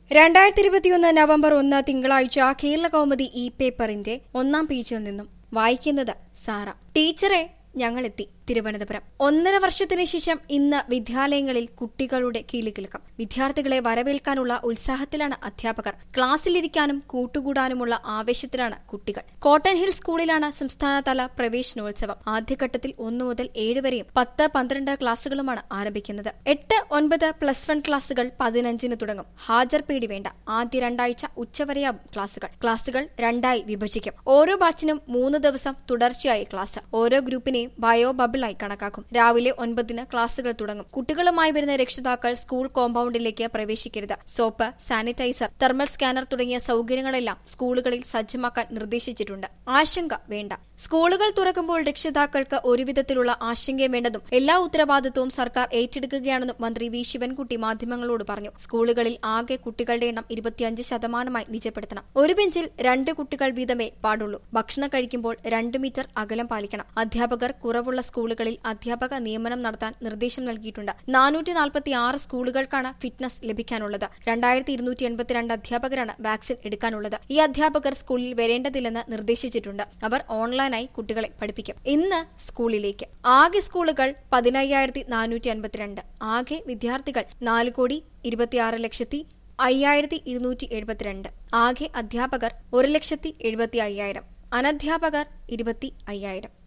രണ്ടായിരത്തി ഇരുപത്തിയൊന്ന് നവംബർ ഒന്ന് തിങ്കളാഴ്ച കേരള കൗമുദി ഇ പേപ്പറിന്റെ ഒന്നാം പേജിൽ നിന്നും വായിക്കുന്നത് സാറ ടീച്ചറെ ഞങ്ങളെത്തി തിരുവനന്തപുരം ഒന്നര വർഷത്തിന് ശേഷം ഇന്ന് വിദ്യാലയങ്ങളിൽ കുട്ടികളുടെ കീലികിലുക്കം വിദ്യാർത്ഥികളെ വരവേൽക്കാനുള്ള ഉത്സാഹത്തിലാണ് അധ്യാപകർ ക്ലാസ്സിലിരിക്കാനും കൂട്ടുകൂടാനുമുള്ള ആവേശത്തിലാണ് കുട്ടികൾ കോട്ടൺ ഹിൽ സ്കൂളിലാണ് സംസ്ഥാനതല പ്രവേശനോത്സവം ആദ്യഘട്ടത്തിൽ ഒന്നു മുതൽ ഏഴ് വരെയും പത്ത് പന്ത്രണ്ട് ക്ലാസുകളുമാണ് ആരംഭിക്കുന്നത് എട്ട് ഒൻപത് പ്ലസ് വൺ ക്ലാസുകൾ പതിനഞ്ചിന് തുടങ്ങും ഹാജർ പേടി വേണ്ട ആദ്യ രണ്ടാഴ്ച ഉച്ചവരെയാവും ക്ലാസുകൾ ക്ലാസുകൾ രണ്ടായി വിഭജിക്കും ഓരോ ബാച്ചിനും മൂന്ന് ദിവസം തുടർച്ചയായി ക്ലാസ് ഓരോ ഗ്രൂപ്പിനെയും ബയോ ബബിളായി കണക്കാക്കും രാവിലെ ഒൻപതിന് ക്ലാസുകൾ തുടങ്ങും കുട്ടികളുമായി വരുന്ന രക്ഷിതാക്കൾ സ്കൂൾ കോമ്പൌണ്ടിലേക്ക് പ്രവേശിക്കരുത് സോപ്പ് സാനിറ്റൈസർ തെർമൽ സ്കാനർ തുടങ്ങിയ സൌകര്യങ്ങളെല്ലാം സ്കൂളുകളിൽ സജ്ജമാക്കാൻ നിർദ്ദേശിച്ചിട്ടുണ്ട് ആശങ്ക വേണ്ട സ്കൂളുകൾ തുറക്കുമ്പോൾ രക്ഷിതാക്കൾക്ക് ഒരുവിധത്തിലുള്ള ആശങ്കയും വേണ്ടതും എല്ലാ ഉത്തരവാദിത്വവും സർക്കാർ ഏറ്റെടുക്കുകയാണെന്നും മന്ത്രി വി ശിവൻകുട്ടി മാധ്യമങ്ങളോട് പറഞ്ഞു സ്കൂളുകളിൽ ആകെ കുട്ടികളുടെ എണ്ണം ഇരുപത്തിയഞ്ച് ശതമാനമായി നിജപ്പെടുത്തണം ഒരു ബെഞ്ചിൽ രണ്ട് കുട്ടികൾ വീതമേ പാടുള്ളൂ ഭക്ഷണം കഴിക്കുമ്പോൾ രണ്ട് മീറ്റർ അകലം പാലിക്കണം അധ്യാപകർ കുറവുള്ള സ്കൂളുകളിൽ അധ്യാപക നിയമനം നടത്താൻ നിർദ്ദേശം നൽകിയിട്ടുണ്ട് നാനൂറ്റി നാൽപ്പത്തി ആറ് സ്കൂളുകൾക്കാണ് ഫിറ്റ്നസ് ലഭിക്കാനുള്ളത് രണ്ടായിരത്തി ഇരുന്നൂറ്റി എൺപത്തിരണ്ട് അധ്യാപകരാണ് വാക്സിൻ എടുക്കാനുള്ളത് ഈ അധ്യാപകർ സ്കൂളിൽ വരേണ്ടതില്ലെന്ന് നിർദ്ദേശിച്ചിട്ടുണ്ട് അവർ ഓൺലൈനായി കുട്ടികളെ പഠിപ്പിക്കും ഇന്ന് സ്കൂളിലേക്ക് ആകെ സ്കൂളുകൾ പതിനയ്യായിരത്തി നാനൂറ്റി അൻപത്തിരണ്ട് ആകെ വിദ്യാർത്ഥികൾ നാല് കോടി ഇരുപത്തിയാറ് ലക്ഷത്തി അയ്യായിരത്തി ഇരുന്നൂറ്റി എഴുപത്തിരണ്ട് ആകെ അധ്യാപകർ ഒരു ലക്ഷത്തി എഴുപത്തി അയ്യായിരം അനധ്യാപകർ ഇരുപത്തി അയ്യായിരം